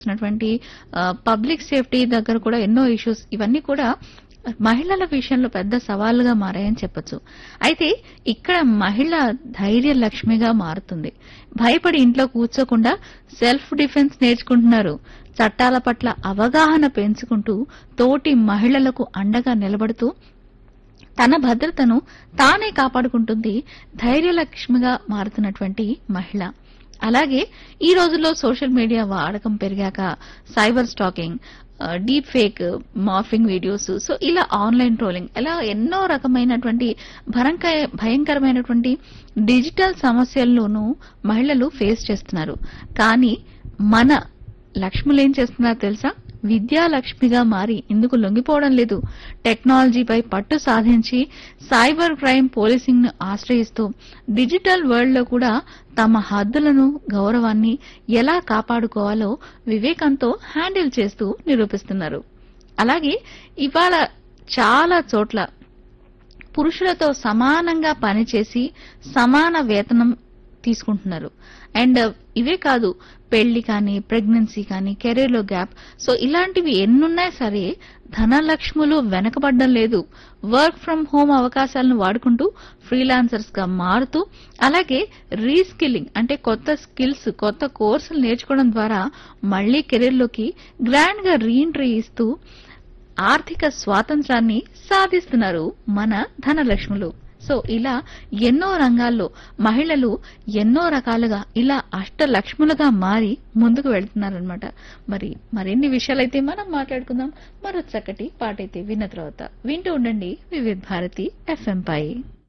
చేస్తున్నటువంటి public safety దగ్గర కూడా ఎన్నో ఇష్యూస్ ఇవన్నీ కూడా మహిళల విషయంలో పెద్ద సవాలుగా మారాయని చెప్పొచ్చు అయితే ఇక్కడ మహిళ ధైర్య లక్ష్మిగా మారుతుంది భయపడి ఇంట్లో కూర్చోకుండా సెల్ఫ్ డిఫెన్స్ నేర్చుకుంటున్నారు చట్టాల పట్ల అవగాహన పెంచుకుంటూ తోటి మహిళలకు అండగా నిలబడుతూ తన భద్రతను తానే కాపాడుకుంటుంది ధైర్యలక్ష్మిగా మారుతున్నటువంటి మహిళ అలాగే ఈ రోజుల్లో సోషల్ మీడియా వాడకం పెరిగాక cyber stalking deep fake morphing videos so ఇలా ఆన్లైన్ ట్రోలింగ్ ఇలా ఎన్నో రకమైనటువంటి భరంక భయంకరమైనటువంటి డిజిటల్ సమస్యల్లోనూ మహిళలు ఫేస్ చేస్తున్నారు కానీ మన లక్ష్ములు ఏం చేస్తున్నారు తెలుసా విద్యాలక్ష్మిగా మారి ఇందుకు లొంగిపోవడం లేదు టెక్నాలజీపై పట్టు సాధించి సైబర్ క్రైమ్ పోలీసింగ్ ను ఆశ్రయిస్తూ డిజిటల్ వరల్డ్ లో కూడా తమ హద్దులను గౌరవాన్ని ఎలా కాపాడుకోవాలో వివేకంతో హ్యాండిల్ చేస్తూ నిరూపిస్తున్నారు అలాగే ఇవాళ చాలా చోట్ల పురుషులతో సమానంగా పనిచేసి సమాన వేతనం తీసుకుంటున్నారు అండ్ ఇవే కాదు పెళ్లి కానీ ప్రెగ్నెన్సీ కానీ కెరీర్ లో గ్యాప్ సో ఇలాంటివి ఎన్నున్నా సరే ధనలక్ష్ములు వెనకబడడం లేదు వర్క్ ఫ్రం హోమ్ అవకాశాలను వాడుకుంటూ ఫ్రీలాన్సర్స్ గా మారుతూ అలాగే రీస్కిల్లింగ్ అంటే కొత్త స్కిల్స్ కొత్త కోర్సులు నేర్చుకోవడం ద్వారా మళ్లీ కెరీర్ లోకి గ్రాండ్ గా రీఎంట్రీ ఇస్తూ ఆర్థిక స్వాతంత్రాన్ని సాధిస్తున్నారు మన ధనలక్ష్ములు సో ఇలా ఎన్నో రంగాల్లో మహిళలు ఎన్నో రకాలుగా ఇలా అష్టలక్ష్ములుగా మారి ముందుకు వెళ్తున్నారనమాట మరి మరిన్ని విషయాలైతే మనం మాట్లాడుకుందాం మరో చక్కటి పాటైతే విన్న తర్వాత వింటూ ఉండండి వివిధ భారతి ఎఫ్ఎం పై